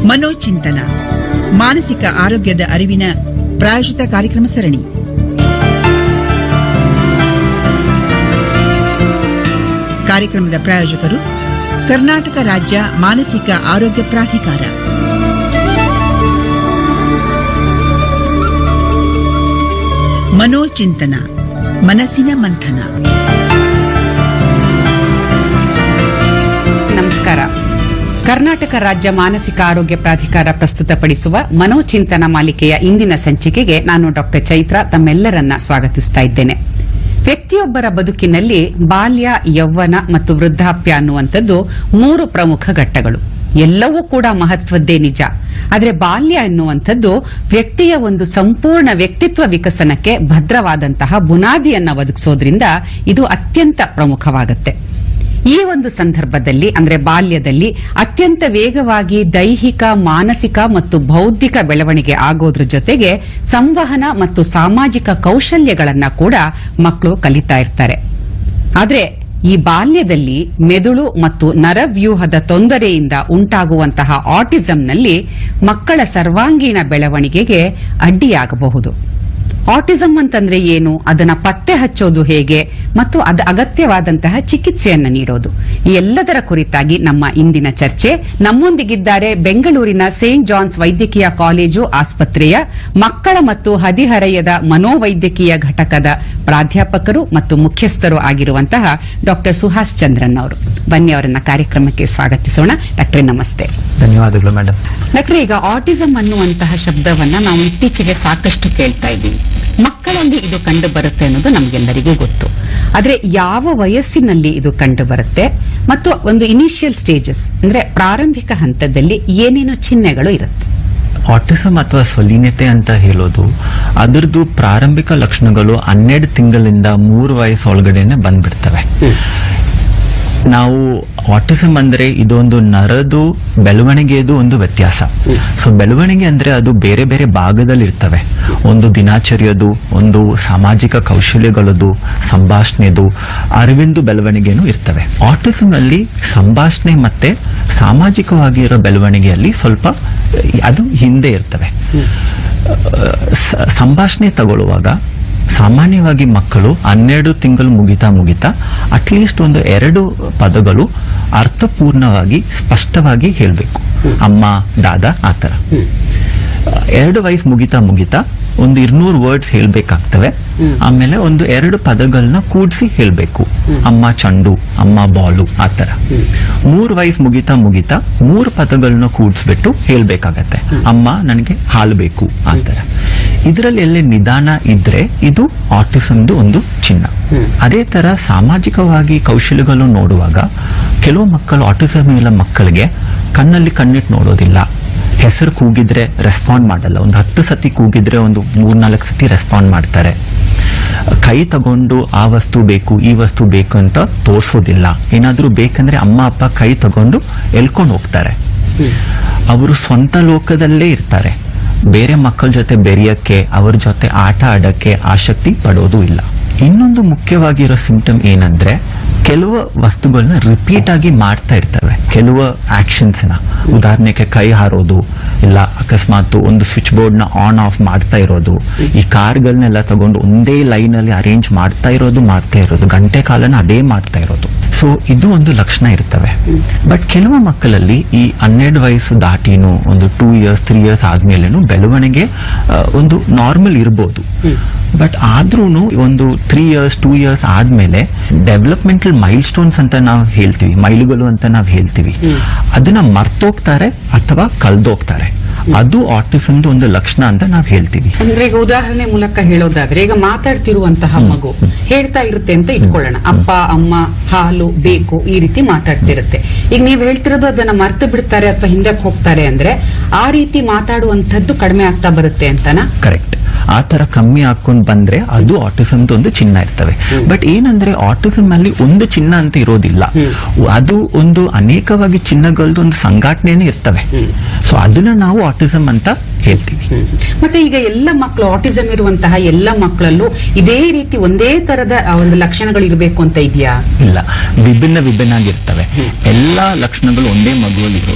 ಮನೋಚಿಂತನ ಮಾನಸಿಕ ಆರೋಗ್ಯದ ಅರಿವಿನ ಪ್ರಾಯೋಜಿತ ಕಾರ್ಯಕ್ರಮ ಸರಣಿ ಕಾರ್ಯಕ್ರಮದ ಪ್ರಾಯೋಜಕರು ಕರ್ನಾಟಕ ರಾಜ್ಯ ಮಾನಸಿಕ ಆರೋಗ್ಯ ಪ್ರಾಧಿಕಾರ ಮನೋಚಿಂತನ ಮನಸ್ಸಿನ ಮಂಥನ ನಮಸ್ಕಾರ ಕರ್ನಾಟಕ ರಾಜ್ಯ ಮಾನಸಿಕ ಆರೋಗ್ಯ ಪ್ರಾಧಿಕಾರ ಪ್ರಸ್ತುತಪಡಿಸುವ ಮನೋಚಿಂತನ ಮಾಲಿಕೆಯ ಇಂದಿನ ಸಂಚಿಕೆಗೆ ನಾನು ಡಾಕ್ಟರ್ ಚೈತ್ರ ತಮ್ಮೆಲ್ಲರನ್ನ ಸ್ವಾಗತಿಸ್ತಾ ಇದ್ದೇನೆ ವ್ಯಕ್ತಿಯೊಬ್ಬರ ಬದುಕಿನಲ್ಲಿ ಬಾಲ್ಯ ಯೌವನ ಮತ್ತು ವೃದ್ಧಾಪ್ಯ ಅನ್ನುವಂಥದ್ದು ಮೂರು ಪ್ರಮುಖ ಘಟ್ಟಗಳು ಎಲ್ಲವೂ ಕೂಡ ಮಹತ್ವದ್ದೇ ನಿಜ ಆದರೆ ಬಾಲ್ಯ ಎನ್ನುವಂಥದ್ದು ವ್ಯಕ್ತಿಯ ಒಂದು ಸಂಪೂರ್ಣ ವ್ಯಕ್ತಿತ್ವ ವಿಕಸನಕ್ಕೆ ಭದ್ರವಾದಂತಹ ಬುನಾದಿಯನ್ನ ಒದಗಿಸೋದ್ರಿಂದ ಇದು ಅತ್ಯಂತ ಪ್ರಮುಖವಾಗುತ್ತೆ ಈ ಒಂದು ಸಂದರ್ಭದಲ್ಲಿ ಅಂದ್ರೆ ಬಾಲ್ಯದಲ್ಲಿ ಅತ್ಯಂತ ವೇಗವಾಗಿ ದೈಹಿಕ ಮಾನಸಿಕ ಮತ್ತು ಬೌದ್ಧಿಕ ಬೆಳವಣಿಗೆ ಆಗೋದ್ರ ಜೊತೆಗೆ ಸಂವಹನ ಮತ್ತು ಸಾಮಾಜಿಕ ಕೌಶಲ್ಯಗಳನ್ನ ಕೂಡ ಮಕ್ಕಳು ಕಲಿತಾ ಇರ್ತಾರೆ ಆದ್ರೆ ಈ ಬಾಲ್ಯದಲ್ಲಿ ಮೆದುಳು ಮತ್ತು ನರವ್ಯೂಹದ ತೊಂದರೆಯಿಂದ ಉಂಟಾಗುವಂತಹ ಆಟಿಸಂನಲ್ಲಿ ಮಕ್ಕಳ ಸರ್ವಾಂಗೀಣ ಬೆಳವಣಿಗೆಗೆ ಅಡ್ಡಿಯಾಗಬಹುದು ಆಟಿಸಂ ಅಂತಂದ್ರೆ ಏನು ಅದನ್ನ ಪತ್ತೆ ಹಚ್ಚೋದು ಹೇಗೆ ಮತ್ತು ಅದ ಅಗತ್ಯವಾದಂತಹ ಚಿಕಿತ್ಸೆಯನ್ನು ನೀಡೋದು ಈ ಎಲ್ಲದರ ಕುರಿತಾಗಿ ನಮ್ಮ ಇಂದಿನ ಚರ್ಚೆ ನಮ್ಮೊಂದಿಗಿದ್ದಾರೆ ಬೆಂಗಳೂರಿನ ಸೇಂಟ್ ಜಾನ್ಸ್ ವೈದ್ಯಕೀಯ ಕಾಲೇಜು ಆಸ್ಪತ್ರೆಯ ಮಕ್ಕಳ ಮತ್ತು ಹದಿಹರೆಯದ ಮನೋವೈದ್ಯಕೀಯ ಘಟಕದ ಪ್ರಾಧ್ಯಾಪಕರು ಮತ್ತು ಮುಖ್ಯಸ್ಥರು ಆಗಿರುವಂತಹ ಡಾಕ್ಟರ್ ಸುಹಾಸ್ ಚಂದ್ರನ್ ಅವರು ಬನ್ನಿ ಅವರನ್ನ ಕಾರ್ಯಕ್ರಮಕ್ಕೆ ಸ್ವಾಗತಿಸೋಣ ಡಾಕ್ಟ್ರೆ ನಮಸ್ತೆ ಧನ್ಯವಾದಗಳು ಮೇಡಮ್ ಡಾಕ್ಟ್ರೆ ಈಗ ಆಟಿಸಂ ಅನ್ನುವಂತಹ ಶಬ್ದವನ್ನ ನಾವು ಇತ್ತೀಚೆಗೆ ಸಾಕಷ್ಟು ಕೇಳ್ತಾ ಇದ್ದೀವಿ ಮಕ್ಕಳಲ್ಲಿ ಇದು ಕಂಡು ಬರುತ್ತೆ ಅನ್ನೋದು ನಮಗೆಲ್ಲರಿಗೂ ಗೊತ್ತು ಆದ್ರೆ ಯಾವ ವಯಸ್ಸಿನಲ್ಲಿ ಇದು ಕಂಡು ಬರುತ್ತೆ ಮತ್ತು ಒಂದು ಇನಿಷಿಯಲ್ ಸ್ಟೇಜಸ್ ಅಂದ್ರೆ ಪ್ರಾರಂಭಿಕ ಹಂತದಲ್ಲಿ ಏನೇನು ಚಿಹ್ನೆಗಳು ಇರುತ್ತೆ ಆಟಿಸಮ್ ಅಥವಾ ಸ್ವಲೀನತೆ ಅಂತ ಹೇಳೋದು ಅದರದ್ದು ಪ್ರಾರಂಭಿಕ ಲಕ್ಷಣಗಳು ಹನ್ನೆರಡು ತಿಂಗಳಿಂದ ಮೂರು ವಯಸ್ಸು ಒಳಗಡೆನೆ ಬಂದ್ಬಿಡ್ತವೆ ನಾವು ಆಟಿಸಮ್ ಅಂದ್ರೆ ಇದೊಂದು ನರದು ಬೆಳವಣಿಗೆದು ಒಂದು ವ್ಯತ್ಯಾಸ ಸೊ ಬೆಳವಣಿಗೆ ಅಂದ್ರೆ ಅದು ಬೇರೆ ಬೇರೆ ಭಾಗದಲ್ಲಿ ಇರ್ತವೆ ಒಂದು ದಿನಾಚರ್ಯದು ಒಂದು ಸಾಮಾಜಿಕ ಕೌಶಲ್ಯಗಳದು ಸಂಭಾಷಣೆದು ಅರಿವಿಂದು ಬೆಳವಣಿಗೆನೂ ಇರ್ತವೆ ಆಟಿಸಮ್ ಅಲ್ಲಿ ಸಂಭಾಷಣೆ ಮತ್ತೆ ಸಾಮಾಜಿಕವಾಗಿ ಇರೋ ಬೆಳವಣಿಗೆಯಲ್ಲಿ ಸ್ವಲ್ಪ ಅದು ಹಿಂದೆ ಇರ್ತವೆ ಸ- ಸಂಭಾಷಣೆ ತಗೊಳ್ಳುವಾಗ ಸಾಮಾನ್ಯವಾಗಿ ಮಕ್ಕಳು ಹನ್ನೆರಡು ತಿಂಗಳು ಮುಗಿತಾ ಮುಗಿತಾ ಅಟ್ಲೀಸ್ಟ್ ಒಂದು ಎರಡು ಪದಗಳು ಅರ್ಥಪೂರ್ಣವಾಗಿ ಸ್ಪಷ್ಟವಾಗಿ ಹೇಳಬೇಕು ಅಮ್ಮ ದಾದಾ ಆ ಥರ ಎರಡು ವಯಸ್ಸು ಮುಗಿತಾ ಮುಗಿತಾ ಒಂದು ಇರ್ನೂರು ವರ್ಡ್ಸ್ ಹೇಳ್ಬೇಕಾಗ್ತವೆ ಆಮೇಲೆ ಒಂದು ಎರಡು ಪದಗಳನ್ನ ಕೂಡಿಸಿ ಹೇಳ್ಬೇಕು ಅಮ್ಮ ಚಂಡು ಅಮ್ಮ ಬಾಲು ಆ ಥರ ಮೂರು ವಯಸ್ಸು ಮುಗಿತಾ ಮುಗಿತಾ ಮೂರು ಪದಗಳನ್ನ ಕೂಡಿಸ್ಬಿಟ್ಟು ಹೇಳ್ಬೇಕಾಗತ್ತೆ ಅಮ್ಮ ನನಗೆ ಹಾಲು ಬೇಕು ಆ ಥರ ಇದರಲ್ಲಿ ಎಲ್ಲೇ ನಿಧಾನ ಇದ್ರೆ ಇದು ಆಟಿಸಮ್ದು ಒಂದು ಚಿಹ್ನ ಅದೇ ತರ ಸಾಮಾಜಿಕವಾಗಿ ಕೌಶಲ್ಯಗಳು ನೋಡುವಾಗ ಕೆಲವು ಮಕ್ಕಳು ಆಟಿಸಮ್ ಇಲ್ಲ ಮಕ್ಕಳಿಗೆ ಕಣ್ಣಲ್ಲಿ ಕಣ್ಣಿಟ್ಟು ನೋಡೋದಿಲ್ಲ ಹೆಸರು ಕೂಗಿದ್ರೆ ರೆಸ್ಪಾಂಡ್ ಮಾಡಲ್ಲ ಒಂದು ಹತ್ತು ಸತಿ ಕೂಗಿದ್ರೆ ಒಂದು ಮೂರ್ನಾಲ್ಕು ಸತಿ ರೆಸ್ಪಾಂಡ್ ಮಾಡ್ತಾರೆ ಕೈ ತಗೊಂಡು ಆ ವಸ್ತು ಬೇಕು ಈ ವಸ್ತು ಬೇಕು ಅಂತ ತೋರಿಸೋದಿಲ್ಲ ಏನಾದ್ರೂ ಬೇಕಂದ್ರೆ ಅಮ್ಮ ಅಪ್ಪ ಕೈ ತಗೊಂಡು ಎಳ್ಕೊಂಡು ಹೋಗ್ತಾರೆ ಅವರು ಸ್ವಂತ ಲೋಕದಲ್ಲೇ ಇರ್ತಾರೆ ಬೇರೆ ಮಕ್ಕಳ ಜೊತೆ ಬೆರೆಯಕ್ಕೆ ಅವ್ರ ಜೊತೆ ಆಟ ಆಡಕ್ಕೆ ಆಸಕ್ತಿ ಪಡೋದು ಇಲ್ಲ ಇನ್ನೊಂದು ಮುಖ್ಯವಾಗಿರೋ ಸಿಂಪ್ಟಮ್ ಏನಂದ್ರೆ ಕೆಲವು ವಸ್ತುಗಳನ್ನ ರಿಪೀಟ್ ಆಗಿ ಮಾಡ್ತಾ ಇರ್ತವೆ ಕೆಲವು ಆಕ್ಷನ್ಸ್ ನ ಉದಾಹರಣೆಗೆ ಕೈ ಹಾರೋದು ಇಲ್ಲ ಅಕಸ್ಮಾತ್ ಒಂದು ಸ್ವಿಚ್ ಬೋರ್ಡ್ ನ ಆನ್ ಆಫ್ ಮಾಡ್ತಾ ಇರೋದು ಈ ಕಾರ್ಗಳನ್ನೆಲ್ಲ ತಗೊಂಡು ಒಂದೇ ಲೈನ್ ಅಲ್ಲಿ ಅರೇಂಜ್ ಮಾಡ್ತಾ ಇರೋದು ಮಾಡ್ತಾ ಇರೋದು ಗಂಟೆ ಕಾಲನ ಅದೇ ಮಾಡ್ತಾ ಇರೋದು ಸೊ ಇದು ಒಂದು ಲಕ್ಷಣ ಇರ್ತವೆ ಬಟ್ ಕೆಲವು ಮಕ್ಕಳಲ್ಲಿ ಈ ಹನ್ನೆರಡು ವಯಸ್ಸು ದಾಟಿನೂ ಒಂದು ಟೂ ಇಯರ್ಸ್ ತ್ರೀ ಇಯರ್ಸ್ ಆದ್ಮೇಲೆನು ಬೆಳವಣಿಗೆ ಆ, ಒಂದು ನಾರ್ಮಲ್ ಇರ್ಬೋದು ಬಟ್ ಆದ್ರೂ ಒಂದು ತ್ರೀ ಇಯರ್ಸ್ ಟೂ ಇಯರ್ಸ್ ಆದ್ಮೇಲೆ ಡೆವಲಪ್ಮೆಂಟಲ್ ಮೈಲ್ ಸ್ಟೋನ್ಸ್ ಅಂತ ನಾವು ಹೇಳ್ತೀವಿ ಮೈಲುಗಳು ಅಂತ ನಾವು ಹೇಳ್ತೀವಿ ಅದನ್ನ ಮರ್ತೋಗ್ತಾರೆ ಅಥವಾ ಕಳ್ದೋಗ್ತಾರೆ ಅದು ಆಟಿಸಮ್ದು ಒಂದು ಲಕ್ಷಣ ಅಂತ ನಾವು ಹೇಳ್ತೀವಿ ಅಂದ್ರೆ ಈಗ ಉದಾಹರಣೆ ಮೂಲಕ ಹೇಳೋದಾದ್ರೆ ಈಗ ಮಾತಾಡ್ತಿರುವಂತಹ ಮಗು ಹೇಳ್ತಾ ಇರುತ್ತೆ ಅಂತ ಇಟ್ಕೊಳ್ಳೋಣ ಅಪ್ಪ ಅಮ್ಮ ಹಾಲು ಬೇಕು ಈ ರೀತಿ ಮಾತಾಡ್ತಿರುತ್ತೆ ಈಗ ನೀವು ಹೇಳ್ತಿರೋದು ಅದನ್ನ ಮರ್ತು ಬಿಡ್ತಾರೆ ಅಥವಾ ಹಿಂದಕ್ಕೆ ಹೋಗ್ತಾರೆ ಅಂದ್ರೆ ಆ ರೀತಿ ಮಾತಾಡುವಂತದ್ದು ಕಡಿಮೆ ಆಗ್ತಾ ಬರುತ್ತೆ ಅಂತನಾ ಕರೆಕ್ಟ್ ಆ ತರ ಕಮ್ಮಿ ಹಾಕೊಂಡ್ ಬಂದ್ರೆ ಅದು ಆಟಿಸಮ್ದು ಒಂದು ಚಿಹ್ನ ಇರ್ತವೆ ಬಟ್ ಏನಂದ್ರೆ ಆಟಿಸಮ್ ಅಲ್ಲಿ ಒಂದು ಚಿಹ್ನ ಅಂತ ಇರೋದಿಲ್ಲ ಅದು ಒಂದು ಅನೇಕವಾಗಿ ಚಿಹ್ನಗಳದ್ದು ಒಂದು ಸಂಘಟನೆನೇ ಇರ್ತವೆ ಸೊ ಅದನ್ನ ನಾವು ಆಟಿಸಮ್ ಅಂತ ಹೇಳ್ತೀವಿ ಮತ್ತೆ ಈಗ ಎಲ್ಲ ಮಕ್ಕಳು ಆಟಿಸಂ ಇರುವಂತಹ ಎಲ್ಲ ಮಕ್ಕಳಲ್ಲೂ ಇದೇ ರೀತಿ ಒಂದೇ ತರದ ಆ ಒಂದು ಲಕ್ಷಣಗಳು ಇರಬೇಕು ಅಂತ ಇದೆಯಾ ಇಲ್ಲ ವಿಭಿನ್ನ ವಿಭಿನ್ನ ಆಗಿರ್ತವೆ ಎಲ್ಲಾ ಲಕ್ಷಣಗಳು ಒಂದೇ ಮಗುವಲ್ಲಿ